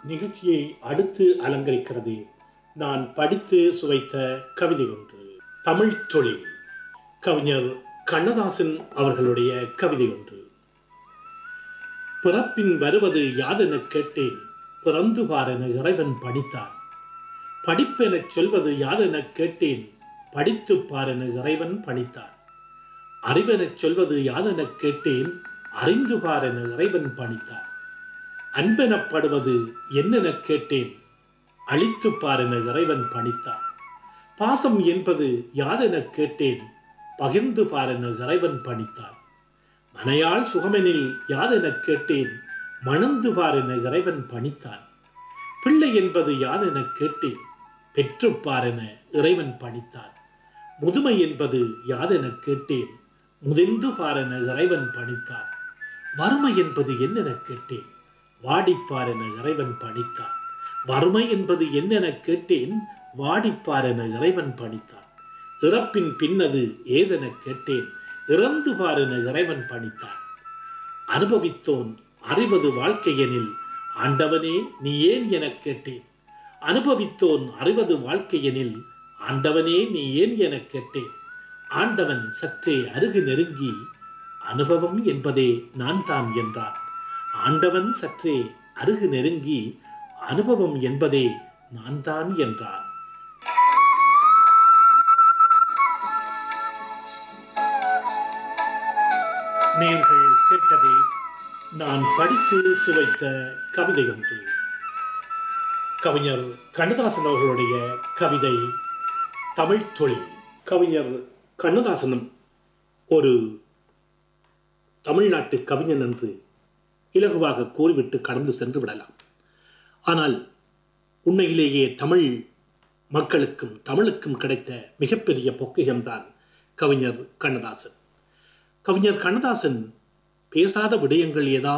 நிகழ்ச்சியை அடுத்து அலங்கரிக்கிறது நான் படித்து சுவைத்த கவிதை ஒன்று தமிழ் தொழில் கவிஞர் கண்ணதாசன் அவர்களுடைய கவிதை ஒன்று பிறப்பின் வருவது யாதெனக் கேட்டேன் பிறந்து பாரென இறைவன் பணித்தான் படிப்பெனச் சொல்வது யாதெனக் கேட்டேன் படித்து பாரென இறைவன் பணித்தான் அறிவெனச் சொல்வது யாதெனக் கேட்டேன் அறிந்து பாரென இறைவன் பணித்தான் அன்பெனப்படுவது என்னெனக் கேட்டேன் அழித்து பாரென இறைவன் பணித்தான் பாசம் என்பது யாதெனக் கேட்டேன் பகிர்ந்து பாரென இறைவன் பணித்தான் மனையாள் சுகமெனில் யாதெனக் கேட்டேன் மணந்து பாரென இறைவன் பணித்தான் பிள்ளை என்பது யாதெனக் கேட்டேன் பெற்று பாரென இறைவன் பணித்தான் முதுமை என்பது யாதெனக் கேட்டேன் முதிர்ந்து பாரென இறைவன் பணித்தான் வறுமை என்பது என்னெனக் கேட்டேன் வாடிப்பாரென இறைவன் பணித்தான் வறுமை என்பது என்னெனக் கேட்டேன் வாடிப்பாரென இறைவன் பணித்தான் இறப்பின் பின்னது ஏதெனக் கேட்டேன் இறந்து பாரென இறைவன் பணித்தான் அனுபவித்தோன் அறிவது வாழ்க்கையெனில் ஆண்டவனே நீ ஏன் எனக் கேட்டேன் அனுபவித்தோன் அறிவது வாழ்க்கையெனில் ஆண்டவனே நீ ஏன் எனக் கேட்டேன் ஆண்டவன் சற்றே அருகு நெருங்கி அனுபவம் என்பதே நான் தான் என்றான் ஆண்டவன் சற்றே அருகு நெருங்கி அனுபவம் என்பதே நான் தான் என்றான் நீங்கள் கேட்டதே நான் படித்து சுவைத்த கவிதை ஒன்று கவிஞர் கண்ணதாசன் அவர்களுடைய கவிதை தமிழ் தொழில் கவிஞர் கண்ணதாசனும் ஒரு தமிழ்நாட்டு கவிஞன் என்று இலகுவாக கூறிவிட்டு கடந்து சென்று விடலாம் ஆனால் உண்மையிலேயே தமிழ் மக்களுக்கும் தமிழுக்கும் கிடைத்த மிகப்பெரிய பொக்கியம்தான் கவிஞர் கண்ணதாசன் கவிஞர் கண்ணதாசன் பேசாத விடயங்கள் ஏதாவது